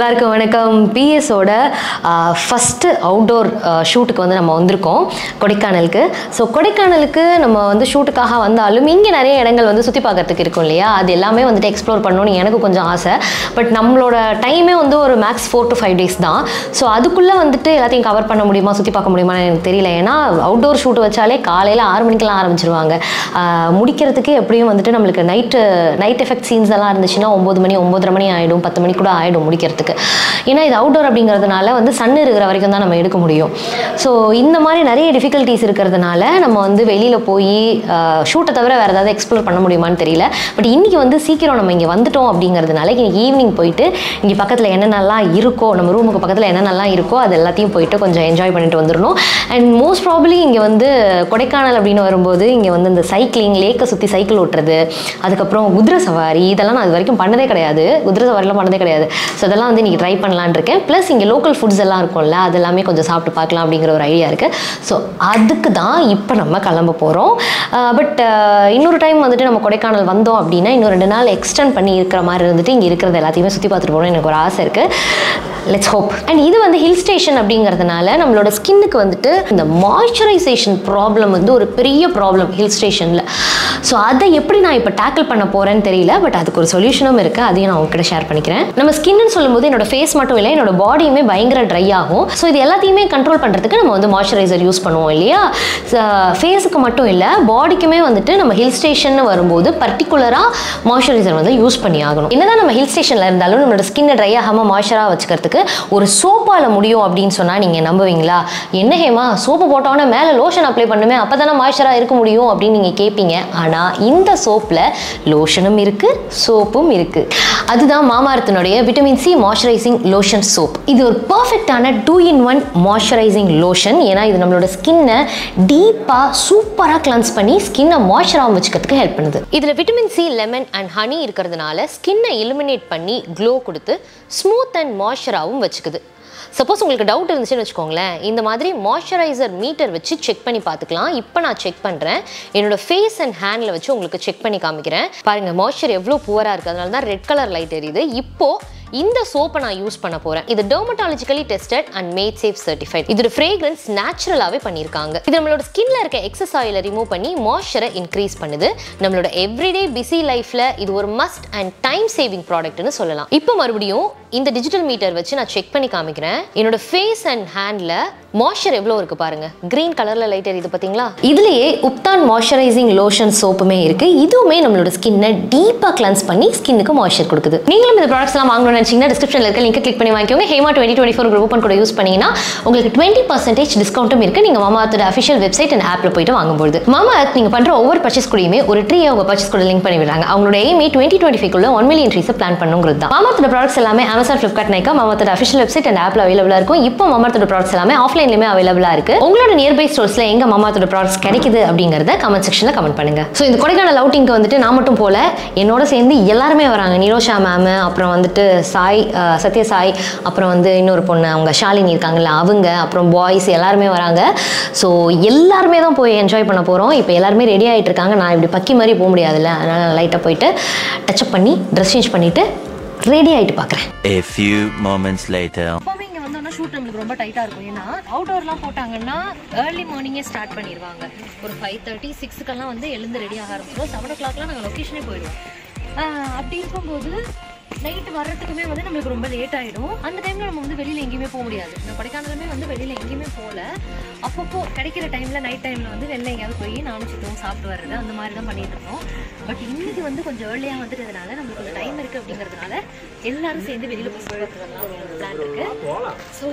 எல்லாருக்கும் வணக்கம் பிஎஸோட first outdoor ஷூட்டுக்கு வந்து நம்ம வந்திருக்கோம் கொடைக்கானலுக்கு ஸோ கொடைக்கானலுக்கு நம்ம வந்து ஷூட்டுக்காக வந்தாலும் இங்கே நிறைய இடங்கள் வந்து சுற்றி பார்க்கறதுக்கு இருக்கும் இல்லையா அது எல்லாமே வந்துட்டு எக்ஸ்ப்ளோர் பண்ணணும்னு எனக்கு கொஞ்சம் ஆசை பட் நம்மளோட டைமே வந்து ஒரு max four to five days தான் ஸோ அதுக்குள்ளே வந்துட்டு எல்லாத்தையும் கவர் பண்ண முடியுமா சுற்றி பார்க்க முடியுமான்னு எனக்கு தெரியல ஏன்னா அவுட்டோர் ஷூட் வச்சாலே காலையில் ஆறு மணிக்கெல்லாம் ஆரம்பிச்சிருவாங்க ஆஹ் முடிக்கிறதுக்கு எப்படியும் வந்துட்டு நம்மளுக்கு நைட்டு நைட் எஃபெக்ட் சீன்ஸ் எல்லாம் இருந்துச்சுன்னா ஒம்பது மணி ஒம்பதரை மணி ஆகிடும் பத்து மணி கூட ஆகிடும் முடிக்கிறதுக்கு ஏன்னா இது அவுட்டோர் அப்படிங்கிறதுனால வந்து சன் இருக்கிற வரைக்கும் தான் நம்ம எடுக்க முடியும் ஸோ இந்த மாதிரி நிறைய டிஃபிகல்ட்டிஸ் இருக்கிறதுனால நம்ம வந்து வெளியில் போய் ஷூட்டை தவிர வேறு ஏதாவது எக்ஸ்ப்ளோர் பண்ண முடியுமான்னு தெரியல பட் இன்றைக்கி வந்து சீக்கிரம் நம்ம இங்கே வந்துட்டோம் அப்படிங்கிறதுனால இன்னைக்கு ஈவினிங் போயிட்டு இங்கே பக்கத்தில் என்னென்னலாம் இருக்கோ நம்ம ரூமுக்கு பக்கத்தில் என்னென்னலாம் இருக்கோ அது எல்லாத்தையும் போயிட்டு கொஞ்சம் என்ஜாய் பண்ணிட்டு வந்துடணும் அண்ட் மோஸ்ட் ப்ராபப்ளி இங்கே வந்து கொடைக்கானல் அப்படின்னு வரும்போது இங்கே வந்து இந்த சைக்கிளிங் லேக்கை சுற்றி சைக்கிள் ஓட்டுறது அதுக்கப்புறம் குதிரை சவாரி இதெல்லாம் நான் இது வரைக்கும் பண்ணதே கிடையாது குதிரை சவாரிலாம் பண்ணதே கிடையாது ஸோ அதெல்லாம் வந்து இன்றைக்கி ட்ரை பண்ணலான்னு இருக்கேன் ப்ளஸ் இங்கே லோக்கல் ஃபுட்ஸ் எல்லாம் இருக்கும்ல அது எல்லாமே கொஞ்சம் சாப்பிட்டு பார்க்கலாம் அப்படிங்கிற ஒரு ஐடியா இருக்குது ஸோ அதுக்கு தான் இப்போ நம்ம கிளம்ப போகிறோம் பட் இன்னொரு டைம் வந்துட்டு நம்ம கொடைக்கானல் வந்தோம் அப்படின்னா இன்னும் ரெண்டு நாள் எக்ஸ்டெண்ட் பண்ணி இருக்கிற மாதிரி இருந்துட்டு இங்கே இருக்கிறது எல்லாத்தையுமே சுற்றி பார்த்துட்டு போகணும்னு எனக்கு ஒரு ஆசை இருக்குது லெட்ஸ் ஹோப் அண்ட் இது வந்து ஹில் ஸ்டேஷன் அப்படிங்கிறதுனால நம்மளோட ஸ்கின்னுக்கு வந்துட்டு இந்த மாய்ஸ்சரைசேஷன் ப்ராப்ளம் வந்து ஒரு பெரிய ப்ராப்ளம் ஹில் ஸ்டேஷனில் ஸோ அதை எப்படி நான் இப்போ டேக்கிள் பண்ண போகிறேன்னு தெரியல பட் அதுக்கு ஒரு சொல்யூஷனும் இருக்குது அதையும் நான் உங்ககிட்ட ஷேர் பண்ணிக்கிறேன் நம்ம ஸ்கின்னு சொல்லும்போது என்னோட ஃபேஸ் மட்டும் இல்லை என்னோட பாடியுமே பயங்கர ட்ரை ஆகும் ஸோ இது எல்லாத்தையுமே கண்ட்ரோல் பண்ணுறதுக்கு நம்ம வந்து மாய்ஸ்சரைசர் யூஸ் பண்ணுவோம் இல்லையா ஃபேஸுக்கு மட்டும் இல்லை பாடிக்குமே வந்துட்டு நம்ம ஹில் ஸ்டேஷன் வரும்போது பர்டிகுலராக மாய்ஸ்சரைசர் வந்து யூஸ் பண்ணி ஆகணும் என்னதான் நம்ம ஹில் ஸ்டேஷனில் இருந்தாலும் நம்மளோட ஸ்கின்னை ட்ரை ஆகாமல் மாய்ஸ்சராக வச்சுக்கிறதுக்கு ஒரு சோப்பால் முடியும் அப்படின்னு சொன்னால் நீங்கள் நம்புவீங்களா என்ன ஹேமா சோப்பு போட்டோன்னே மேலே லோஷன் அப்ளை பண்ணுமே அப்போ தானே மாய்ஸ்சராக இருக்க முடியும் அப்படின்னு நீங்கள் கேட்பீங்க ஆனால் இந்த சோப்பில் லோஷனும் இருக்குது சோப்பும் இருக்குது அதுதான் மாமாரத்தினுடைய vitamin C moisturising lotion soap இது ஒரு பர்ஃபெக்டான two in one moisturising lotion ஏன்னா இது நம்மளோட ஸ்கின்னை டீப்பாக சூப்பராக கிளன்ஸ் பண்ணி ஸ்கின்னை மாய்ஸ்சராகவும் வச்சுக்கிறதுக்கு ஹெல்ப் பண்ணுது இதில் vitamin C lemon and honey இருக்கிறதுனால ஸ்கின்னை இலுமினேட் பண்ணி க்ளோ கொடுத்து ஸ்மூத் அண்ட் மாய்ஸ்சராகவும் வச்சுக்குது சப்போஸ் உங்களுக்கு டவுட் இருந்துச்சுன்னு வச்சுக்கோங்களேன் இந்த மாதிரி மாய்ஸ்சரைசர் மீட்டர் வச்சு செக் பண்ணி பார்த்துக்கலாம் இப்போ நான் செக் பண்ணுறேன் என்னோட ஃபேஸ் அண்ட் ஹேண்டில் வச்சு உங்களுக்கு செக் பண்ணி காமிக்கிறேன் பாருங்கள் மாய்ஸ்சர் எவ்வளோ புவராக இருக்குது அதனால தான் ரெட் கலர் லைட் எரியுது இப்போது இந்த சோப்பை நான் யூஸ் பண்ண போறேன் இது dermatologically tested and made safe certified இதோட ஃப்ரேக்ரன்ஸ் நேச்சுரலாகவே பண்ணியிருக்காங்க இது நம்மளோட ஸ்கின்ல இருக்க எக்ஸஸ் ஆயிலை ரிமூவ் பண்ணி மாய்ஸ்சரை இன்க்ரீஸ் பண்ணுது நம்மளோட எவ்ரிடே பிஸி லைஃப்ல இது ஒரு மஸ்ட் அண்ட் டைம் சேவிங் ப்ராடக்ட்னு சொல்லலாம் இப்போ மறுபடியும் இந்த டிஜிட்டல் மீட்டர் வச்சு நான் செக் பண்ணி காமிக்கிறேன் என்னோட ஃபேஸ் அண்ட் ஹேண்ட்ல மாய்ஸ்சர் எவ்வளோ இருக்கு பாருங்க கிரீன் கலர்ல லைட் எரியுது பார்த்தீங்களா இதுலயே உப்தான் மாய்ஸ்சரைசிங் லோஷன் சோப்புமே இருக்கு இதுவுமே நம்மளோட ஸ்கின்னை டீப்பா கிளன்ஸ் பண்ணி ஸ்கின்னுக்கு மாய்ஸ்சர் கொடுக்குது நீங்களும் இந்த ப்ராடக்ட்ஸ் எல்லாம் வாங்கணும்னு நினைச்சீங்கன்னா டிஸ்கிரிப்ஷன்ல இருக்க லிங்க் கிளிக் பண்ணி வாங்கிக்கோங்க Hema twenty twenty four group கூட யூஸ் பண்ணீங்கன்னா உங்களுக்கு டுவெண்ட்டி பர்சன்டேஜ் டிஸ்கவுண்ட்டும் இருக்கு நீங்க மாமாத்தோட அஃபிஷியல் வெப்சைட் அண்ட் ஆப்ல போயிட்டு வாங்கும்போது மாமா நீங்க பண்ற ஒவ்வொரு பர்ச்சேஸ் கூடயுமே ஒரு ட்ரீ அவங்க பர்ச்சேஸ் கூட லிங்க் பண்ணி விடுறாங்க அவங்களோட எய்மே டுவெண்ட்டி டுவெண்ட்டி ஃபைவ்க்குள்ள ஒன் மில்லியன் ட்ரீஸ் பிளான் பண்ணுங்கிறது தான் மாமாத்தோட ப்ராடக்ட்ஸ் எல்லாமே அமேசான் ஃபிளிப்கார்ட் நைக்கா மாமாத்தோட அஃபிஷியல் வெப்சைட் அண்ட் ஆப்ல அவைலபிளா இருக்கும் இப்போ மாமாத்தோட ப்ராடக்ட்ஸ் எல்லாமே ஆஃப்லைன்லயுமே அவைலபிளா இருக்கு உங்களோட நியர்பை ஸ்டோர்ஸ்ல எங்க மாமாத்தோட ப்ராடக்ட்ஸ் கிடைக்குது அப்படிங்கறத கமெண்ட் செக்ஷன்ல கமெண்ட் பண்ணுங்க ஸோ இந்த கொடைக்கானல் அவுட்டிங்க்கு வந்துட்டு நான் மட்டும் போல என்னோட சேர்ந்து எல்லாருமே வராங்க நிரோஷா மேம் அப்புறம் வந்துட்டு சாய் அஹ், சத்ய சாய் அப்புறம் வந்து இன்னொரு பொண்ணு அவங்க ஷாலினி இருக்காங்கல்ல அவங்க அப்புறம் பாய்ஸ் எல்லாருமே வராங்க ஸோ எல்லாருமே தான் போய் என்ஜாய் பண்ண போகிறோம் இப்போ எல்லாருமே ரெடி ஆகிட்டு இருக்காங்க நான் இப்படி பக்கி மாதிரி போக முடியாதுல்ல அதனால் லைட்டாக போயிட்டு டச்சப் பண்ணி ட்ரெஸ் சேஞ்ச் பண்ணிவிட்டு ரெடி ஆகிட்டு பார்க்குறேன் A few moments later. எப்போவுமே இங்கே வந்தோம்னா ஷூட் நம்மளுக்கு ரொம்ப டைட்டாக இருக்கும் ஏன்னா அவுட்டோர்லாம் போட்டாங்கன்னா ஏர்லி மார்னிங்கே ஸ்டார்ட் பண்ணிடுவாங்க ஒரு ஃபைவ் தேர்ட்டி சிக்ஸுக்கெல்லாம் வந்து எழுந்து ரெடி ஆக ஆரம்பிச்சிடும் செவன் ஓ கிளாக்லாம் நாங்கள் லொக்கேஷனே போயிடுவோம் ஆஹ் அப்படி இருக்கும்போது நைட்டு வர்றதுக்குமே வந்து நம்மளுக்கு ரொம்ப லேட் ஆகிடும் அந்த டைமில் நம்ம வந்து வெளியில் எங்கேயுமே போக முடியாது இந்த கொடைக்கானலுமே வந்து வெளியில் எங்கேயுமே போகல அப்பப்போ கிடைக்கிற டைமில் நைட் டைமில் வந்து வெளில எங்கேயாவது போய் நானும் சித்தவும் சாப்பிட்டு வர்றது அந்த மாதிரி தான் பண்ணிட்டு இருந்தோம் பட் இன்னைக்கு வந்து கொஞ்சம் ஏர்லியாக வந்துட்டதுனால நம்மளுக்கு கொஞ்சம் டைம் இருக்குது அப்படிங்கிறதுனால எல்லாரும் சேர்ந்து வெளியில் போய் சுற்றுறதுலாம் பிளான் இருக்கு ஸோ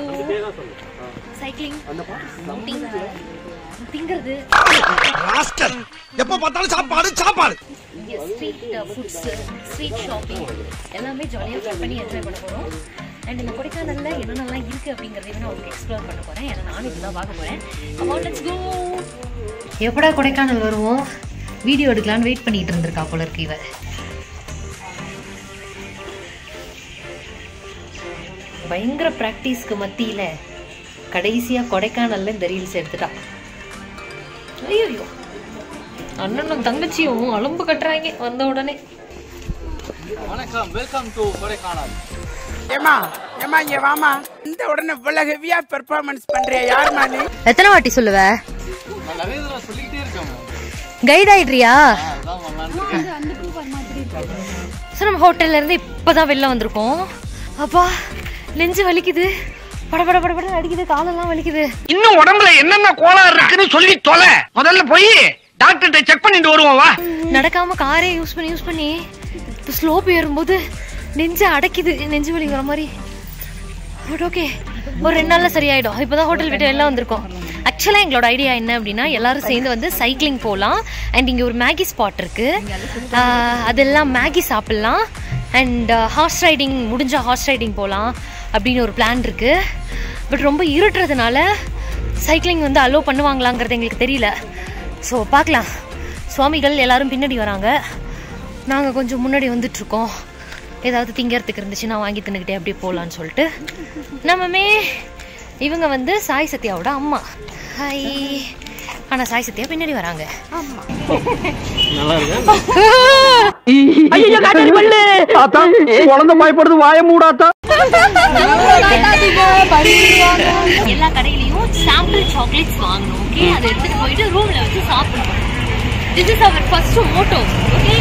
சைக்கிளிங் திங்கிறது ராஸ்கல் எப்ப பார்த்தாலும் சாப்பாடு சாப்பாடு இங்கே ஸ்ட்ரீட் ஃபுட்ஸ் ஸ்ட்ரீட் ஷாப்பிங் எல்லாமே ஜாலியாக ட்ரை பண்ணி என்ஜாய் பண்ண போகிறோம் அண்ட் இந்த கொடைக்கானலில் என்னென்னலாம் இருக்குது அப்படிங்கிறதையும் நான் உங்களுக்கு எக்ஸ்ப்ளோர் பண்ண போகிறேன் ஏன்னா நானும் இதுதான் பார்க்க போகிறேன் லெட்ஸ் கோ எப்படா கொடைக்கானல் வருவோம் வீடியோ எடுக்கலான்னு வெயிட் பண்ணிட்டு இருந்திருக்கா போல இருக்கு இவ பயங்கர ப்ராக்டிஸ்க்கு மத்தியில் கடைசியாக கொடைக்கானல்ல இந்த ரீல்ஸ் எடுத்துட்டா ஐயோ அண்ணனும் தங்கச்சியும் அலும்பு கட்டுறாங்க வந்த உடனே வணக்கம் வெல்கம் டு கொடைக்கானல் ஏமா ஏமா இங்க வாமா இந்த உடனே இவ்வளவு ஹெவியா பெர்ஃபார்மன்ஸ் பண்றியா யாருமா நீ எத்தனை வாட்டி சொல்லுவ கைட் ஆயிடுறியா சார் நம்ம ஹோட்டல்ல இருந்து இப்பதான் வெளில வந்திருக்கோம் அப்பா நெஞ்சு வலிக்குது பட பட பட பட அடிக்குது காலெல்லாம் வலிக்குது இன்னும் உடம்புல என்னென்ன கோளாறு இருக்குன்னு சொல்லி தொலை முதல்ல போய் டாக்டர்கிட்ட செக் பண்ணிட்டு வருவோம் வா நடக்காம காரே யூஸ் பண்ணி யூஸ் பண்ணி இப்போ ஸ்லோப் ஏறும்போது நெஞ்சு அடைக்குது நெஞ்சு வலி வர மாதிரி பட் ஓகே ஒரு ரெண்டு நாள்ல சரியாயிடும் இப்போதான் ஹோட்டல் விட்டு வெளில வந்திருக்கோம் ஆக்சுவலாக எங்களோட ஐடியா என்ன அப்படின்னா எல்லாரும் சேர்ந்து வந்து சைக்கிளிங் போகலாம் அண்ட் இங்கே ஒரு மேகி ஸ்பாட் இருக்கு ஆஹ் அதெல்லாம் மேகி சாப்பிட்லாம் அண்ட் ஹார்ஸ் ரைடிங் முடிஞ்ச ஹார்ஸ் ரைடிங் போகலாம் அப்படின்னு ஒரு பிளான் இருக்கு பட் ரொம்ப இருட்டுறதுனால சைக்கிளிங் வந்து அலோவ் பண்ணுவாங்களாங்கிறது எங்களுக்கு தெரியல ஸோ பார்க்கலாம் சுவாமிகள் எல்லாரும் பின்னாடி வராங்க நாங்கள் கொஞ்சம் முன்னாடி வந்துட்டுருக்கோம் ஏதாவது திங்கிறதுக்கு இருந்துச்சுன்னா வாங்கி தின்னுக்கிட்டே அப்படியே போகலான்னு சொல்லிட்டு நம்மமே இவங்க வந்து சாய் சத்யாவோட அம்மா ஹாய் ஆனால் சாய் சத்யா பின்னாடி வராங்க குழந்தை பயப்படுது வாய மூடாத்தா எல்லா கடையிலயும் சாம்பிள் சாக்லேட்ஸ் வாங்கணும் ஓகே அதை எடுத்துட்டு போயிட்டு ரூம்ல வச்சு சாப்பிடணும் this is our first motto okay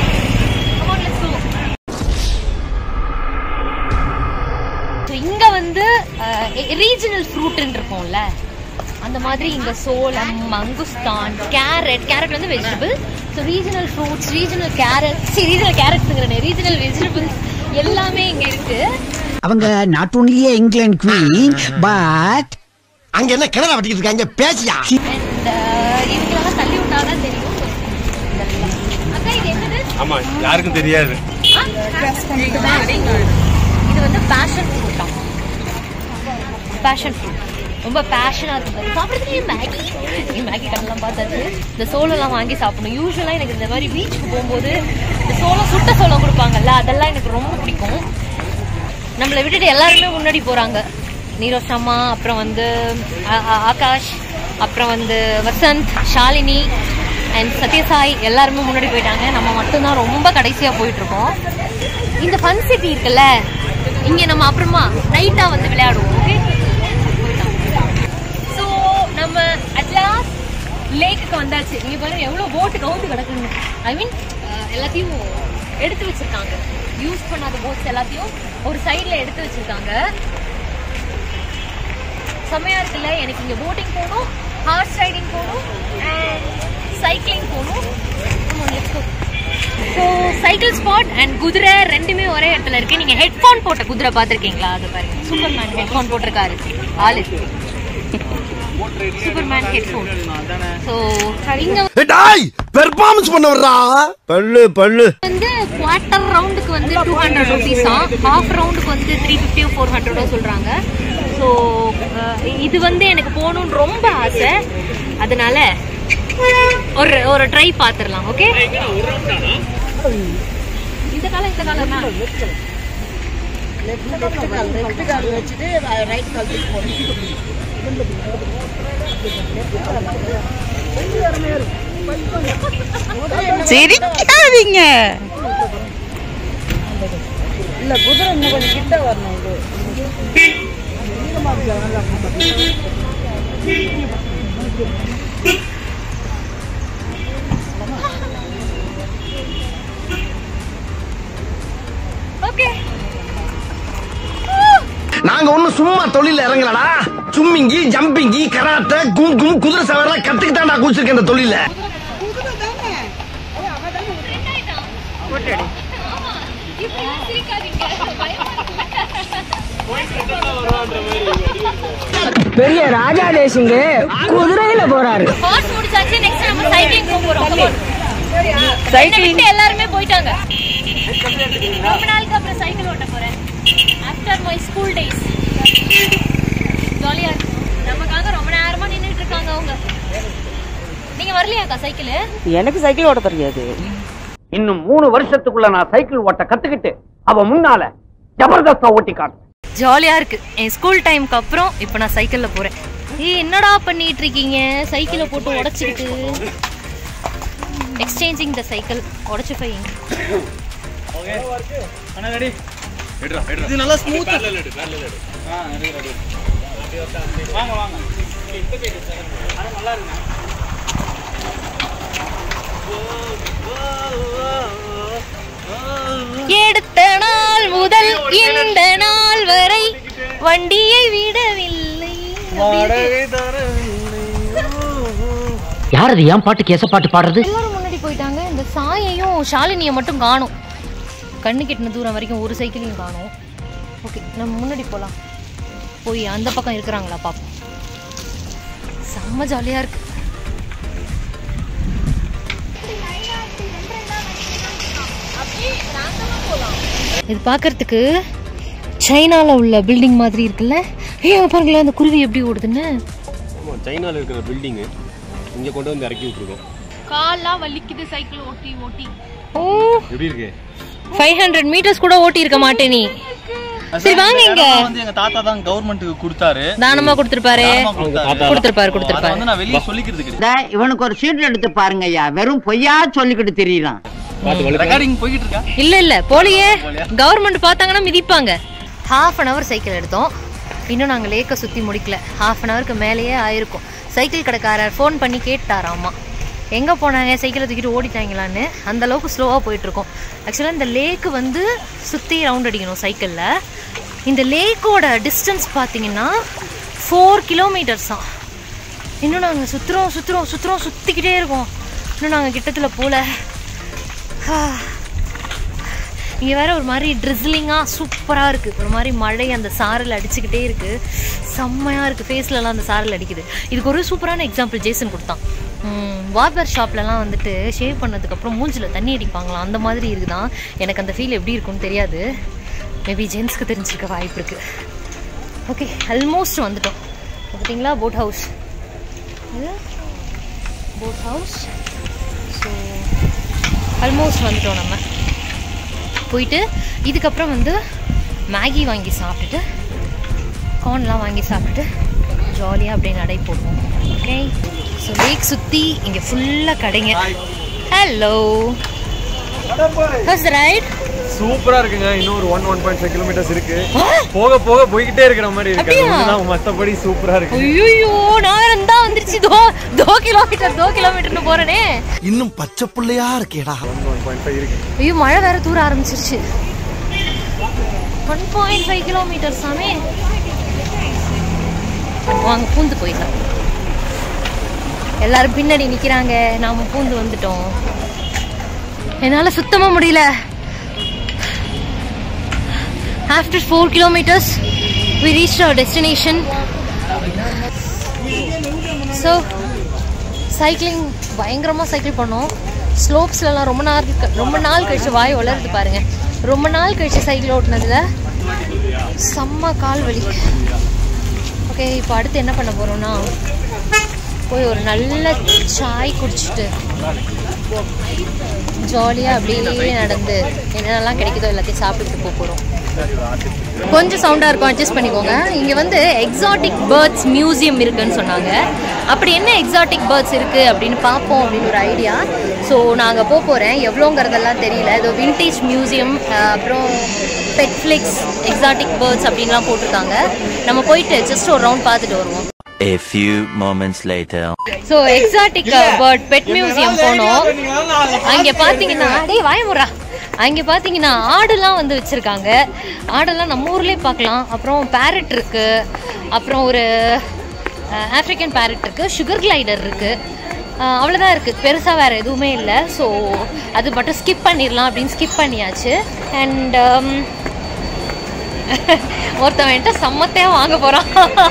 இங்க வந்து ரீஜனல் ஃப்ரூட்னு இருக்கும்ல அந்த மாதிரி இங்க சோளம் மங்குஸ்தான் கேரட் கேரட் வந்து vegetable so regional fruits regional carrot regional கேரட்ஸுங்கிறேன் ரீஜனல் வெஜிடபிள்ஸ் எல்லாமே இங்க இருக்கு அவங்க not only England queen but அங்க என்ன கிணறு வட்டிக்கிட்டு இருக்காங்க பேசியா அண்ட் இவங்களெல்லாம் தள்ளி விட்டாதான் தெரியும் அக்கா இது என்னது ஆமா யாருக்கும் தெரியாது ஆ? இது வந்து பேஷன் ஃப்ரூட்டா பேஷன் ஃப்ரூட் ரொம்ப பேஷனா இருக்கு சாப்பிடுறதுக்கு மேகி நீ மேகி கடலாம் பார்த்தாச்சு இந்த சோளம்லாம் வாங்கி சாப்பிடணும் யூஸ்வலாக எனக்கு இந்த மாதிரி பீச்சுக்கு போகும்போது இந்த சோளம் சுட்ட சோளம் கொடுப்பாங்கல்ல அதெல்லாம் எனக்கு ரொம்ப பிடிக்கும் நம்மளை விட்டுட்டு எல்லாருமே முன்னாடி போறாங்க நீரோஷ் அம்மா அப்புறம் வந்து ஆ- ஆ- ஆகாஷ் அப்புறம் வந்து வசந்த் ஷாலினி அண்ட் சத்யசாய் எல்லாருமே முன்னாடி போயிட்டாங்க நம்ம மட்டும்தான் ரொம்ப கடைசியா போயிட்டு இருக்கோம் இந்த ஃபன் சிட்டி இருக்குல்ல இங்க நம்ம அப்புறமா நைட்டா வந்து விளையாடுவோம் ஓகே ஸோ நம்ம அட்லாஸ்ட் லேக்குக்கு வந்தாச்சு இங்க பாருங்க எவ்வளவு போட்டு கவுந்து கிடக்குங்க ஐ மீன் எல்லாத்தையும் எடுத்து வச்சிருக்காங்க யூஸ் பண்ணாத போட்ஸ் எல்லாத்தையும் ஒரு சைடுல எடுத்து வச்சிருக்காங்க செம்மையா இருக்குல்ல எனக்கு இங்க போட்டிங் போகணும் ஹார்ஸ் ரைடிங் போகணும் அண்ட் சைக்கிளிங் போகணும் ஸோ சைக்கிள் ஸ்பாட் அண்ட் குதிரை ரெண்டுமே ஒரே இடத்துல இருக்கு நீங்க ஹெட்ஃபோன் போட்ட குதிரை பார்த்துருக்கீங்களா அது பாருங்க சூப்பர்மேன் ஹெட்ஃபோன் போட்டிருக்காரு ஆளு சூப்பர்மேன் ஹெட்ஃபோன் ஸோ இங்க டாய் பெர்ஃபார்மன்ஸ் பண்ண வர்றா பல்லு பல்லு வந்து குவார்ட்டர் ரவுண்டுக்கு வந்து டூ ஹண்ட்ரட் ருபீஸா ஹாஃப் ரவுண்டுக்கு வந்து த்ரீ ஃபிஃப்டியோ ஃபோர் ஹண்ட்ரடோ சொல்றாங்க ஸோ இது வந்து எனக்கு போகணும்னு ரொம்ப ஆசை அதனால ஒரு ஒரு ட்ரை பார்த்துடலாம் ஓகே இந்த காலம் இந்த காலம் தான் சிரிக்காதீங்க ஓகே நாங்க ஒண்ணும் சும்மா தொழில இறங்கலடா சும்மிங்கி ஜம்பிங்கி கராத்தே கும் கும் குதிரை சவாரிலாம் கத்துக்கிட்டாண்டா குடிச்சிருக்கேன் இந்த தொழில பெரிய ராஜா தேசிங்க குதிரையில போறாரு ஹார்ஸ் முடிச்சாச்சு நெக்ஸ்ட் நம்ம சைக்கிளிங் போக போறோம் சைக்கிளிங் எல்லாருமே போயிட்டாங்க ரொம்ப நாளுக்கு அப்புறம் சைக்கிள் ஓட்ட போறேன் ஆஃப்டர் மை ஸ்கூல் டேஸ் ஜாலியா இருக்கு நமக்காக ரொம்ப நேரமா நின்னுட்டு இருக்காங்க அவங்க நீங்க வரலையாக்கா சைக்கிள் எனக்கு சைக்கிள் ஓட்ட தெரியாது இன்னும் மூணு வருஷத்துக்குள்ள நான் சைக்கிள் ஓட்ட கத்துக்கிட்டு அவ முன்னால ஜபர்தஸ்தா ஓட்டி காட்டு ஜாலியா இருக்கு என் ஸ்கூல் டைம்க்கு அப்புறம் இப்போ நான் சைக்கிள்ல போறேன் ஏய் என்னடா பண்ணிட்டு இருக்கீங்க சைக்கிளை போட்டு உடைச்சிக்கிட்டு எக்ஸ்சேஞ்சிங் த சைக்கிள் உடைச்சு பையங்க இது நல்லா ஸ்மூத் எடுத்த நாள் முதல் இந்த நாள் வரை வண்டியை விடவில்லை யார் அது ஏன் பாட்டு கேச பாட்டு பாடுறது எல்லாரும் முன்னாடி போயிட்டாங்க இந்த சாயையும் ஷாலினியை மட்டும் காணும் கண்ணு கெட்டின தூரம் வரைக்கும் ஒரு சைக்கிளையும் காணும் ஓகே நம்ம முன்னாடி போகலாம் போய் அந்த பக்கம் இருக்கிறாங்களா பாப்போம் செம்ம ஜாலியாக இருக்கு இது பார்க்கறதுக்கு சைனால உள்ள பில்டிங் மாதிரி இருக்குல்ல ஏய் அங்க பாருங்களேன் அந்த குருவி எப்படி ஓடுதுன்னு சைனால இருக்கிற பில்டிங் இங்க கொண்டு வந்து இறக்கி விட்டுருக்கோம் கால்லாம் வலிக்குது சைக்கிள் ஓட்டி ஓட்டி ஓ எப்படி இருக்கு ஃபைவ் ஹண்ட்ரட் மீட்டர்ஸ் கூட ஓட்டி இருக்க மாட்டேன் நீ சரி வாங்க இங்க வந்து எங்க தாத்தா தான் கவர்மெண்ட்டுக்கு கொடுத்தாரு தானமா கொடுத்திருப்பாரு கொடுத்தாரு. கொடுத்திருப்பாரு அதை கொடுத்திருப்பாரு வந்து நான் வெளியே சொல்லிக்கிறதுக்கு இவனுக்கு ஒரு சீட் எடுத்து பாருங்க ஐயா வெறும் பொய்யா சொல்லிக்கிட்டு தெரியலாம் ரெக்கார்டிங் போய்கிட்டு இருக்கா இல்ல இல்ல போலியே கவர்மெண்ட் பார்த்தாங்கன்னா மிதிப்பாங்க ஹாஃப் அன் ஹவர் சைக்கிள் எடுத்தோம் இன்னும் நாங்கள் லேக்கை சுற்றி முடிக்கல ஹாஃப் அன் ஹவருக்கு மேலேயே ஆயிருக்கும் சைக்கிள் கடைக்காரர் ஃபோன் பண்ணி கேட்டாராம்மா எங்கே போனாங்க சைக்கிளை தூக்கிட்டு ஓடிட்டாங்களான்னு அந்த அளவுக்கு ஸ்லோவாக போயிட்டுருக்கோம் ஆக்சுவலாக இந்த லேக்கு வந்து சுற்றி ரவுண்ட் அடிக்கணும் சைக்கிளில் இந்த லேக்கோட டிஸ்டன்ஸ் பார்த்தீங்கன்னா ஃபோர் கிலோமீட்டர்ஸ் தான் இன்னும் நாங்கள் சுற்றுறோம் சுற்றுறோம் சுற்றுறோம் சுற்றிக்கிட்டே இருக்கோம் இன்னும் நாங்கள் கிட்டத்தில் போகல இங்கே வேற ஒரு மாதிரி ட்ரிஸ்லிங்காக சூப்பராக இருக்குது ஒரு மாதிரி மழை அந்த சாரல் அடிச்சுக்கிட்டே இருக்குது செம்மையாக இருக்குது ஃபேஸ்லலாம் அந்த சாரல் அடிக்குது இதுக்கு ஒரு சூப்பரான எக்ஸாம்பிள் ஜேசன் கொடுத்தான் வார்பர் ஷாப்லலாம் வந்துட்டு ஷேவ் பண்ணதுக்கப்புறம் மூஞ்சில் தண்ணி அடிப்பாங்களாம் அந்த மாதிரி இருக்குதான் எனக்கு அந்த ஃபீல் எப்படி இருக்கும்னு தெரியாது மேபி ஜென்ஸ்க்கு தெரிஞ்சிருக்க வாய்ப்பு இருக்குது ஓகே ஆல்மோஸ்ட் வந்துட்டோம் பார்த்தீங்களா போட் ஹவுஸ் இது போட் ஹவுஸ் ஸோ ஆல்மோஸ்ட் வந்துட்டோம் நம்ம போயிட்டு இதுக்கப்புறம் வந்து மேகி வாங்கி சாப்பிட்டுட்டு கார்ன்லாம் வாங்கி சாப்பிட்டுட்டு ஜாலியாக அப்படியே நடை போடுவோம் ஓகே ஸோ லேக் சுற்றி இங்கே ஃபுல்லாக கடைங்க ஹலோ ஹஸ் ரைட் சூப்பரா இருக்குங்க இன்னும் ஒரு one one point five kilometres இருக்கு போக போக போய்கிட்டே இருக்கிற மாதிரி இருக்கு அது அப்படியா? ஒண்ணுதான் மத்தபடி சூப்பரா இருக்கு ஐயோ நான் இருந்தா வந்துருச்சு தோ தோ கிலோமீட்டர் தோ கிலோமீட்டர்னு போறேனே இன்னும் பச்சை புள்ளையா இருக்கேடா ஒன் ஒன் பாயிண்ட் ஃபைவ் இருக்கு ஐயோ மழை வேற தூர ஆரம்பிச்சிருச்சு ஒன் பாயிண்ட் ஃபைவ் கிலோமீட்டர் சாமி வாங்க பூந்து போயிடலாம் எல்லாரும் பின்னாடி நிக்கிறாங்க நாம பூந்து வந்துட்டோம் என்னால சுத்தமா முடியல after four kilometres we reach our destination so cycling பயங்கரமாக சைக்கிள் பண்ணோம் ஸ்லோப்ஸ்லலாம் ரொம்ப நாள் ரொம்ப நாள் கழிச்சு வாய் வளருது பாருங்க ரொம்ப நாள் கழிச்சு சைக்கிள் ஓட்டுனதுல செம்ம கால் வலி ஓகே இப்போ அடுத்து என்ன பண்ண போகிறோம்னா போய் ஒரு நல்ல சாய் குடிச்சிட்டு ஜாலியாக அப்படியே நடந்து என்னென்னலாம் கிடைக்குதோ எல்லாத்தையும் சாப்பிட்டுட்டு போக போகிறோம் கொஞ்சம் சவுண்டாக இருக்கும் அட்ஜஸ்ட் பண்ணிக்கோங்க இங்கே வந்து எக்ஸாட்டிக் பேர்ட்ஸ் மியூசியம் இருக்குன்னு சொன்னாங்க அப்படி என்ன எக்ஸாட்டிக் பேர்ட்ஸ் இருக்குது அப்படின்னு பார்ப்போம் அப்படின்னு ஒரு ஐடியா ஸோ நாங்கள் போக போகிறேன் எவ்வளோங்கிறதெல்லாம் தெரியல ஏதோ விண்டேஜ் மியூசியம் அப்புறம் பெட்ஃப்ளிக்ஸ் எக்ஸாட்டிக் பேர்ட்ஸ் அப்படின்லாம் போட்டிருக்காங்க நம்ம போயிட்டு ஜஸ்ட் ஒரு ரவுண்ட் பார்த்துட்டு வருவோம் A few moments later. So exotic bird pet museum போனோம் அங்கே பார்த்தீங்கன்னா டேய் வாயமுறா அங்கே பார்த்தீங்கன்னா ஆடுலாம் வந்து வச்சுருக்காங்க ஆடெல்லாம் நம்ம ஊர்லேயே பார்க்கலாம் அப்புறம் பேரட் இருக்கு அப்புறம் ஒரு ஆஃப்ரிக்கன் பேரட் இருக்கு சுகர் கிளைடர் இருக்கு அஹ், அவ்வளோதான் இருக்குது பெருசாக வேறு எதுவுமே இல்லை ஸோ அது மட்டும் ஸ்கிப் பண்ணிடலாம் அப்படின்னு ஸ்கிப் பண்ணியாச்சு அண்ட் ஒருத்தவன்ட்ட சம்மத்தையாக வாங்க போகிறான்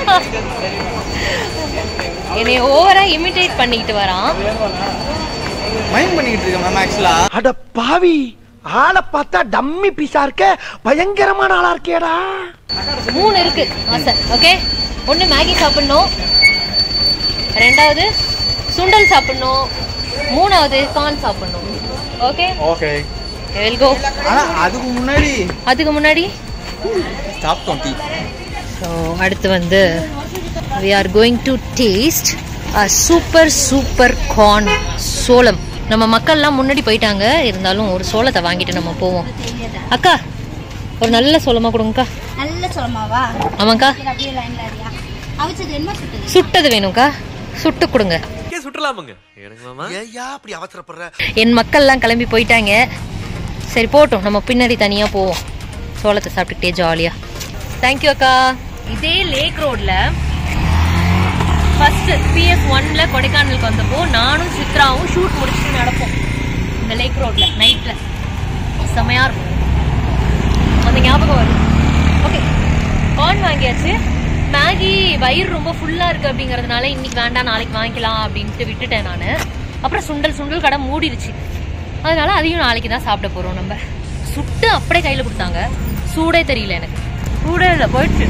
என்னை ஓவரா இமிட்டேட் பண்ணிக்கிட்டு வரான் மைண்ட் பண்ணிக்கிட்டு இருக்கேன் மேம் ஆக்சுவலா அட பாவி ஆளை பார்த்தா டம்மி பீஸா இருக்க பயங்கரமான ஆளா இருக்கேடா மூணு இருக்கு ஆசை ஓகே ஒன்று மேகி சாப்பிடணும் ரெண்டாவது சுண்டல் சாப்பிடணும் மூணாவது கார்ன் சாப்பிடணும் ஓகே ஓகே வில் கோ ஆனா அதுக்கு முன்னாடி அதுக்கு முன்னாடி சாப்பிட்டோம் டீ ஸோ அடுத்து வந்து we are going to taste a super super corn சோளம் நம்ம மக்கள்லாம் முன்னாடி போயிட்டாங்க இருந்தாலும் ஒரு சோளத்தை வாங்கிட்டு நம்ம போவோம் அக்கா ஒரு நல்ல சோளமா கொடுங்கக்கா நல்ல சொல்லமாவா ஆமாக்கா இது அப்படியே லைன்ல அறியா அவிச்சது என்ன சுட்டது சுட்டது வேணும்க்கா சுட்டு கொடுங்க சுட்டலாமுங்க எனக்கு மாமா ஏயா அப்படி அவசரப்படுற என் மக்கள்லாம் கிளம்பி போயிட்டாங்க சரி போட்டும் நம்ம பின்னாடி தனியாக போவோம் சோளத்தை சாப்பிட்டுக்கிட்டே ஜாலியாக தேங்க்யூ அக்கா இதே லேக் ரோட்ல ஃபர்ஸ்ட் பிஎஃப் ஒன்ல கொடைக்கானலுக்கு வந்தப்போ நானும் சித்ராவும் ஷூட் முடிச்சுட்டு நடப்போம் இந்த லேக் ரோட்ல நைட்ல செமையா இருக்கும் அந்த ஞாபகம் வருது ஓகே கார்ன் வாங்கியாச்சு மேகி வயிறு ரொம்ப ஃபுல்லா இருக்கு அப்படிங்கறதுனால இன்னைக்கு வேண்டாம் நாளைக்கு வாங்கிக்கலாம் அப்படின்ட்டு விட்டுட்டேன் நான் அப்புறம் சுண்டல் சுண்டல் கடை மூடிடுச்சு அதனால அதையும் நாளைக்கு தான் சாப்பிட போறோம் நம்ம சுட்டு அப்படியே கையில கொடுத்தாங்க சூடே தெரியல எனக்கு சூடே இல்லை போயிடுச்சு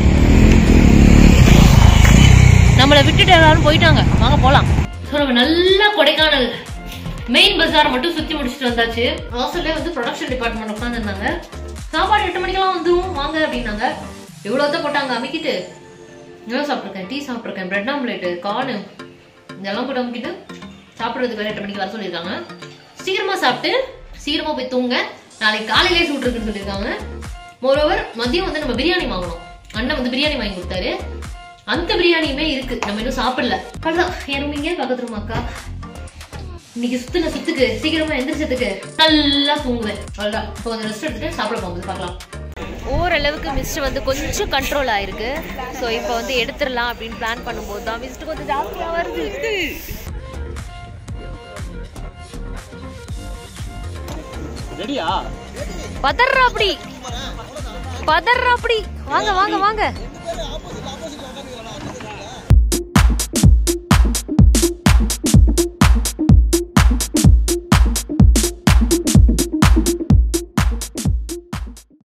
நம்மளை விட்டுட்டு எல்லாரும் போயிட்டாங்க வாங்க போலாம் ஸோ நம்ம நல்லா கொடைக்கானல் மெயின் பஜார் மட்டும் சுத்தி முடிச்சுட்டு வந்தாச்சு ஹாஸ்டல்லே வந்து ப்ரொடக்ஷன் டிபார்ட்மெண்ட் உட்காந்துருந்தாங்க சாப்பாடு எட்டு மணிக்கெல்லாம் வந்துரும் வாங்க அப்படின்னாங்க எவ்வளோதான் போட்டாங்க அமைக்கிட்டு என்ன சாப்பிட்ருக்கேன் டீ சாப்பிட்ருக்கேன் பிரெட் ஆம்லேட்டு கார்னு இதெல்லாம் போட்டு அமைக்கிட்டு சாப்பிட்றதுக்கு வேற எட்டு மணிக்கு வர சொல்லியிருக்காங்க சீக்கிரமா சாப்பிட்டு சீக்கிரமா போய் தூங்க நாளைக்கு காலையிலே ஷூட் இருக்குன்னு சொல்லியிருக்காங்க மோரோவர் மதியம் வந்து நம்ம பிரியாணி வாங்கணும் அண்ணன் வந்து பிரியாணி வாங்கி கொடுத்தாரு அந்த பிரியாணியுமே இருக்கு நம்ம இன்னும் சாப்பிடல அவ்வளவுதான் என் ரூம் இங்கே பக்கத்து ரூம் அக்கா இன்னைக்கு சுத்துன சுத்துக்கு சீக்கிரமா எந்திரிச்சதுக்கு நல்லா தூங்குவேன் அவ்வளவுதான் இப்போ கொஞ்சம் ரெஸ்ட் எடுத்துட்டு சாப்பிட போகும்போது பார்க்கலாம் ஓரளவுக்கு மிஸ்ட் வந்து கொஞ்சம் கண்ட்ரோல் ஆயிருக்கு ஸோ இப்போ வந்து எடுத்துடலாம் அப்படின்னு பிளான் பண்ணும்போது தான் மிஸ்ட் கொஞ்சம் ஜாஸ்தியாக வருது ரெடியா பதர்றா அப்படி பதர்றா அப்படி வாங்க வாங்க வாங்க